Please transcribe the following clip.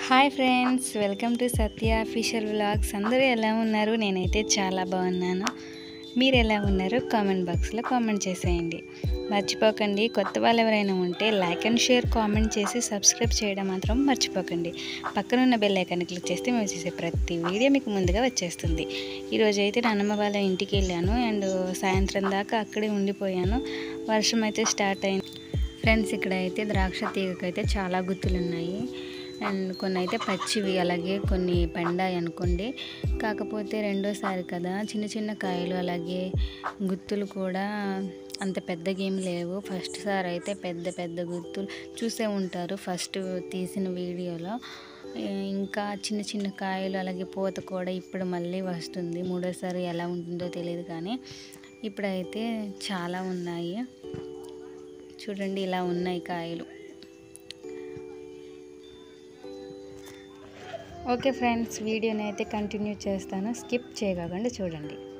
hi friends welcome to Satya official vlogs అందరూ ఎలా ఉన్నారు నేనైతే చాలా బాగున్నాను మీరు ఎలా ఉన్నారు కామెంట్ బాక్స్లో కామెంట్ చేసేయండి మర్చిపోకండి కొత్త వాళ్ళు ఎవరైనా ఉంటే లైక్ అండ్ షేర్ కామెంట్ చేసి సబ్స్క్రైబ్ చేయడం మాత్రం మర్చిపోకండి పక్కన ఉన్న బెల్ ఐకాన్ క్లిక్ చేస్తే మేము చేసే ప్రతి వీడియో మీకు ముందుగా వచ్చేస్తుంది ఈరోజు అయితే నాన్నమ్మ వాళ్ళ ఇంటికి వెళ్ళాను అండ్ సాయంత్రం దాకా అక్కడే ఉండిపోయాను వర్షం అయితే స్టార్ట్ అయింది ఫ్రెండ్స్ ఇక్కడ అయితే ద్రాక్ష తీగకైతే చాలా గుత్తులు ఉన్నాయి అండ్ కొన్ని అయితే పచ్చివి అలాగే కొన్ని పండాయి అనుకోండి కాకపోతే రెండోసారి కదా చిన్న చిన్న కాయలు అలాగే గుత్తులు కూడా అంత పెద్దగా ఏం లేవు ఫస్ట్ సారి అయితే పెద్ద పెద్ద గుత్తులు చూసే ఉంటారు ఫస్ట్ తీసిన వీడియోలో ఇంకా చిన్న చిన్న కాయలు అలాగే పూత కూడా ఇప్పుడు మళ్ళీ వస్తుంది మూడోసారి ఎలా ఉంటుందో తెలియదు కానీ ఇప్పుడైతే చాలా ఉన్నాయి చూడండి ఇలా ఉన్నాయి కాయలు ఓకే ఫ్రెండ్స్ వీడియోని అయితే కంటిన్యూ చేస్తాను స్కిప్ చేయకండి చూడండి